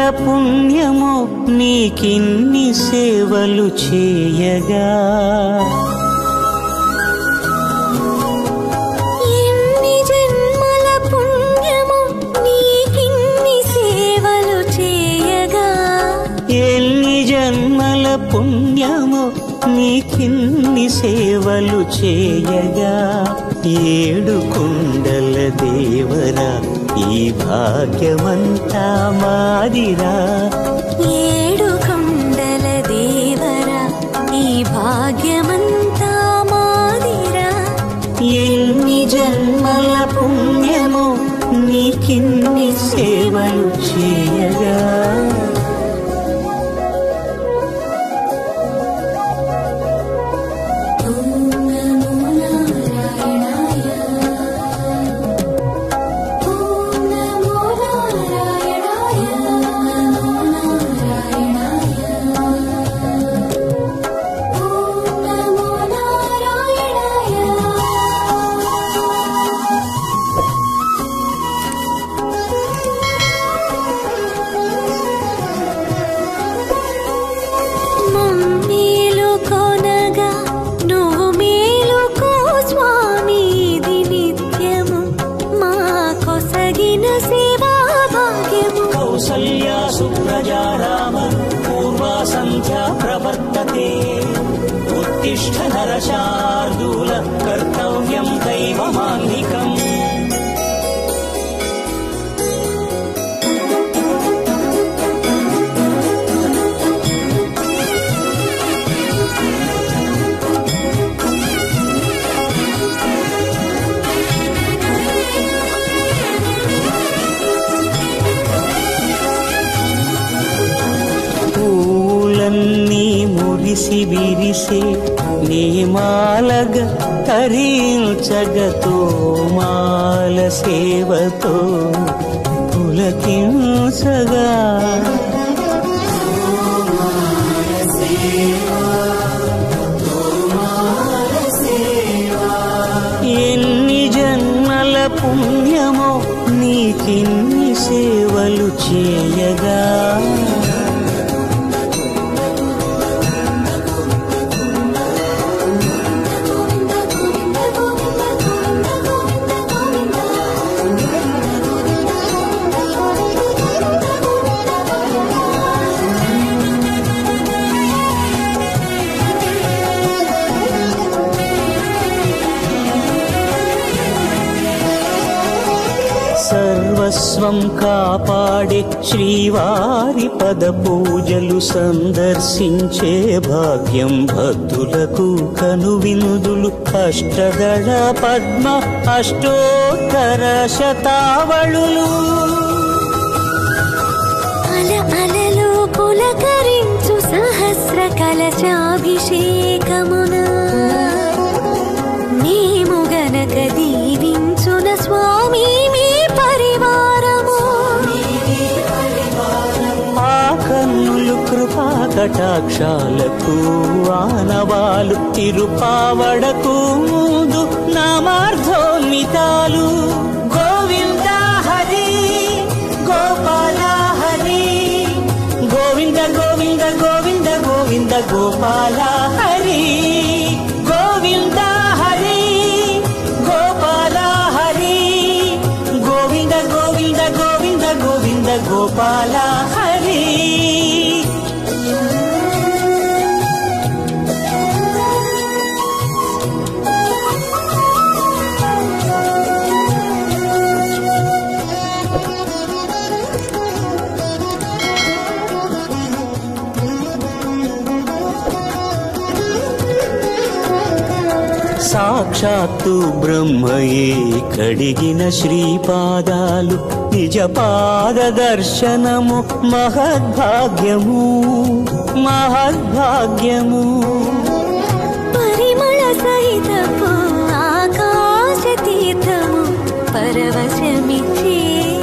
పుణ్యము నీకిన్ని సేవలు చేయగా ఎన్ని జన్మల పుణ్యము నీకిన్ని సేవలు చేయగా ఎన్ని జన్మల పుణ్యము నీకిన్ని సేవలు చేయగా ఏడు కుండల దేవరా ఈ భాగ్యమంతా మాదిరా ఏడు కొండల దేవరా ఈ భాగ్యమంతా మాదిరా ఎన్ని జన్మల పుణ్యము నీకిన్ని సేవలు చేయగా మమ్మేలు కొనగా నువ్వు మేలుకో స్వామి ఇది నిత్యము మా కొసగిన సేవా భాగ్యము కౌసల్యా సుప్రజా రామ పూర్వా సంధ్యా ప్రవర్తతే ఉత్తిష్ట నరశార్దూల కర్తవ్యం దైవమాన్నికం పూలన్నీ మురిసి విరిసే నేమాలగ తరించగతో మాల సేవతో పులకించగా ఎన్ని జన్మల పుణ్యమో నీకిన్ని సేవలు చేయగా సర్వస్వం కాపాడే శ్రీవారి పద పూజలు సందర్శించే భాగ్యం భక్తులకు కనువినుదులు అష్టదళ పద్మ అష్టోత్తర శతావళులు అల అలలు పులకరించు సహస్ర కలశాభిషేకమున మేము గనక దీవించున స్వామి మీ పరివారము ఆ కన్నులు కృపా కటాక్షాలకు ఆనవాలు తిరుపావడకు ముందు నామార్థోన్మితాలు గోవింద హరి గోపాల హరి గోవింద గోవింద గోవింద గోవింద గోపాల హరి గోవింద హరి గోపాల హరి గోవింద గోవింద గోవింద గోవింద గోపాల హరి సాక్షాత్తు బ్రహ్మయే కడిగిన శ్రీపాదాలు నిజ పాద దర్శనము మహద్భాగ్యము మహద్భాగ్యము పరిమళ సహితపు ఆకాశ తీర్థము పరవశమిచ్చే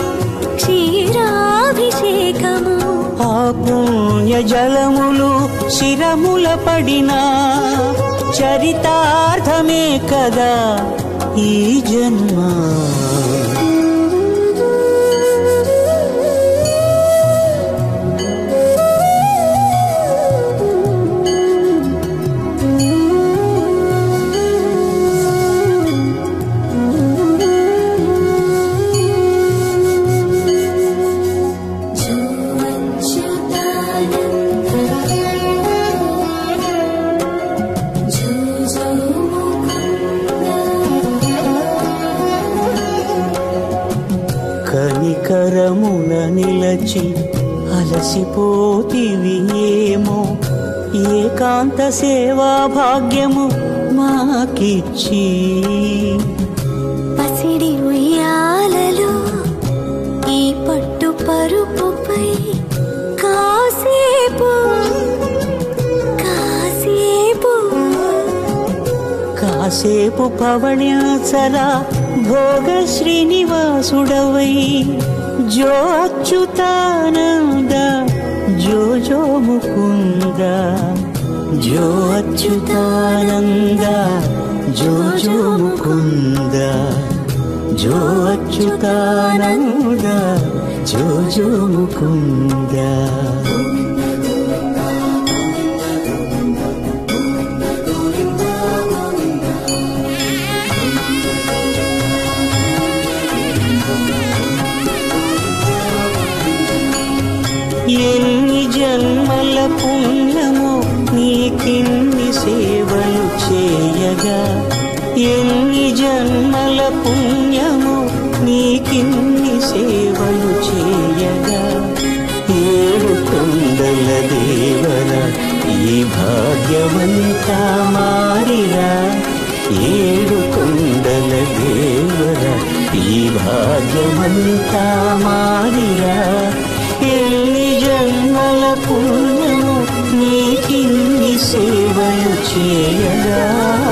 క్షీరాభిషేకము ఆ పుణ్య జలములు శిరముల పడిన చరితార్థమే కదా ఈ జన్మ తీరమున నిలచి అలసిపోతివి ఏమో ఏకాంత సేవా భాగ్యము మాకిచ్చి పసిడి ఉయ్యాలలో ఈ పట్టు పరుపుపై కాసేపు కాసేపు కాసేపు పవణ్యాచల భోగ శ్రీనివాసుడవై జో అచ్యుతానంద జో జో ముకుంద జో అచ్యుతానంద జో జో ముకుంద జో అచ్యుతానంద జో జో ముకుంద ఎన్ని జన్మల పుణ్యమో నీకిన్ని సేవలు చేయగా ఎన్ని జన్మల పుణ్యమో నీకిన్ని సేవలు చేయగా ఏడు కొండల దేవర ఈ భాగ్యవంతా మారిరా ఏడు కొండల దేవర ఈ భాగ్యమంతా మారిరా ఎన్ని జన్మల పుణ్యము నీకిన్ని సేవలు చేయగా